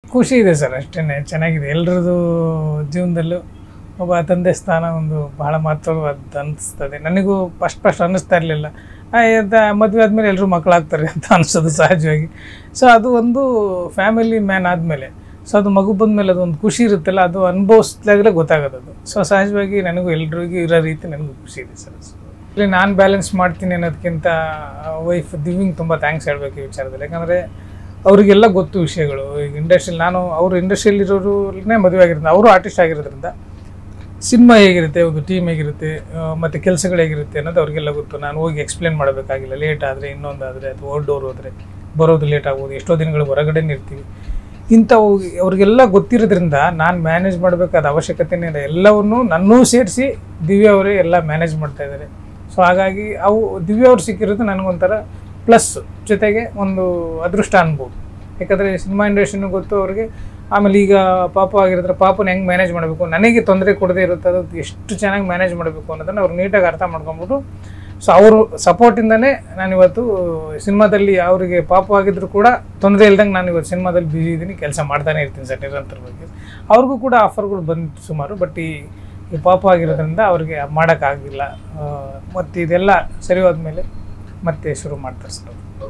ಖುಷಿ ಇದೆ ಸರ್ ಅಷ್ಟೇ ಚೆನ್ನಾಗಿದೆ ಎಲ್ರದ್ದು ಜೀವನದಲ್ಲೂ ಒಬ್ಬ ತಂದೆ ಸ್ಥಾನ ಒಂದು ಬಹಳ ಮಹತ್ವವಾದ ಅನಿಸ್ತದೆ ನನಗೂ ಫಸ್ಟ್ ಫಸ್ಟ್ ಅನ್ನಿಸ್ತಾ ಇರಲಿಲ್ಲ ಮದುವೆ ಆದಮೇಲೆ ಎಲ್ಲರೂ ಮಕ್ಕಳಾಗ್ತಾರೆ ಅಂತ ಅನಿಸೋದು ಸಹಜವಾಗಿ ಸೊ ಅದು ಒಂದು ಫ್ಯಾಮಿಲಿ ಮ್ಯಾನ್ ಆದಮೇಲೆ ಸೊ ಅದು ಮಗು ಬಂದಮೇಲೆ ಅದೊಂದು ಖುಷಿ ಇರುತ್ತಲ್ಲ ಅದು ಅನುಭವಿಸ್ದಾಗಲೇ ಗೊತ್ತಾಗೋದು ಅದು ಸೊ ಸಹಜವಾಗಿ ನನಗೂ ಎಲ್ರಿಗೂ ಇರೋ ರೀತಿ ನನಗೂ ಖುಷಿ ಇದೆ ಸರ್ ಇಲ್ಲಿ ನಾನು ಬ್ಯಾಲೆನ್ಸ್ ಮಾಡ್ತೀನಿ ಅನ್ನೋದಕ್ಕಿಂತ ವೈಫ್ ದಿವ್ಯಂಗೆ ತುಂಬ ಥ್ಯಾಂಕ್ಸ್ ಹೇಳಬೇಕು ಈ ವಿಚಾರದಲ್ಲಿ ಯಾಕಂದರೆ ಅವರಿಗೆಲ್ಲ ಗೊತ್ತು ವಿಷಯಗಳು ಈಗ ಇಂಡಸ್ಟ್ರಿಯಲ್ಲಿ ನಾನು ಅವರು ಇಂಡಸ್ಟ್ರಿಯಲ್ಲಿ ಇರೋರನ್ನೇ ಮದುವೆ ಆಗಿರೋದು ಅವರು ಆರ್ಟಿಸ್ಟ್ ಆಗಿರೋದ್ರಿಂದ ಸಿನಿಮಾ ಹೇಗಿರುತ್ತೆ ಒಂದು ಟೀಮ್ ಹೇಗಿರುತ್ತೆ ಆ, ಮತ್ತೆ ಕೆಲಸಗಳು ಹೇಗಿರುತ್ತೆ ಅನ್ನೋದು ಅವ್ರಿಗೆಲ್ಲ ಗೊತ್ತು ನಾನು ಹೋಗಿ ಎಕ್ಸ್ಪ್ಲೇನ್ ಮಾಡಬೇಕಾಗಿಲ್ಲ ಲೇಟ್ ಆದರೆ ಇನ್ನೊಂದಾದರೆ ಅಥವಾ ಔಟ್ಡೋರ್ ಹೋದರೆ ಬರೋದು ಲೇಟ್ ಆಗ್ಬೋದು ಎಷ್ಟೋ ದಿನಗಳು ಹೊರಗಡೆನೇ ಇರ್ತೀವಿ ಇಂಥವು ಅವ್ರಿಗೆಲ್ಲ ಗೊತ್ತಿರೋದ್ರಿಂದ ನಾನು ಮ್ಯಾನೇಜ್ ಮಾಡಬೇಕಾದ ಅವಶ್ಯಕತೆನೇ ಇಲ್ಲ ಎಲ್ಲವನ್ನೂ ನನ್ನೂ ಸೇರಿಸಿ ದಿವ್ಯ ಅವರೇ ಎಲ್ಲ ಮ್ಯಾನೇಜ್ ಮಾಡ್ತಾ ಇದ್ದಾರೆ ಸೊ ಹಾಗಾಗಿ ಅವು ದಿವ್ಯ ಅವ್ರು ಸಿಕ್ಕಿರೋದು ನನಗೊಂಥರ ಪ್ಲಸ್ ಜೊತೆಗೆ ಒಂದು ಅದೃಷ್ಟ ಅನ್ಬೋದು ಯಾಕಂದರೆ ಸಿನಿಮಾ ಇಂಡಸ್ಟ್ರಿನೂ ಗೊತ್ತು ಅವ್ರಿಗೆ ಆಮೇಲೆ ಈಗ ಪಾಪ ಆಗಿರೋದ್ರೆ ಪಾಪನ ಹೆಂಗೆ ಮ್ಯಾನೇಜ್ ಮಾಡಬೇಕು ನನಗೆ ತೊಂದರೆ ಕೊಡದೇ ಇರುತ್ತೆ ಅದು ಎಷ್ಟು ಚೆನ್ನಾಗಿ ಮ್ಯಾನೇಜ್ ಮಾಡಬೇಕು ಅನ್ನೋದನ್ನು ಅವ್ರು ನೀಟಾಗಿ ಅರ್ಥ ಮಾಡ್ಕೊಂಬಿಟ್ಟು ಸೊ ಅವರು ಸಪೋರ್ಟಿಂದನೇ ನಾನಿವತ್ತು ಸಿನಿಮಾದಲ್ಲಿ ಅವರಿಗೆ ಪಾಪ ಆಗಿದ್ರು ಕೂಡ ತೊಂದರೆ ಇಲ್ದಂಗೆ ನಾನು ಇವತ್ತು ಸಿನಿಮಾದಲ್ಲಿ ಬಿಜಿ ಇದ್ದೀನಿ ಕೆಲಸ ಮಾಡ್ತಾನೆ ಇರ್ತೀನಿ ಸರ್ ನಿರಂತರವಾಗಿ ಅವ್ರಿಗೂ ಕೂಡ ಆಫರ್ಗಳು ಬಂತು ಸುಮಾರು ಬಟ್ ಈ ಈ ಪಾಪ ಆಗಿರೋದ್ರಿಂದ ಅವ್ರಿಗೆ ಮಾಡೋಕ್ಕಾಗಿಲ್ಲ ಮತ್ತು ಇದೆಲ್ಲ ಸರಿ ಹೋದ್ಮೇಲೆ ಮತ್ತೆ ಶುರು ಮಾಡ್ತಾರೆ ಸರ್ ಅವ್ರು.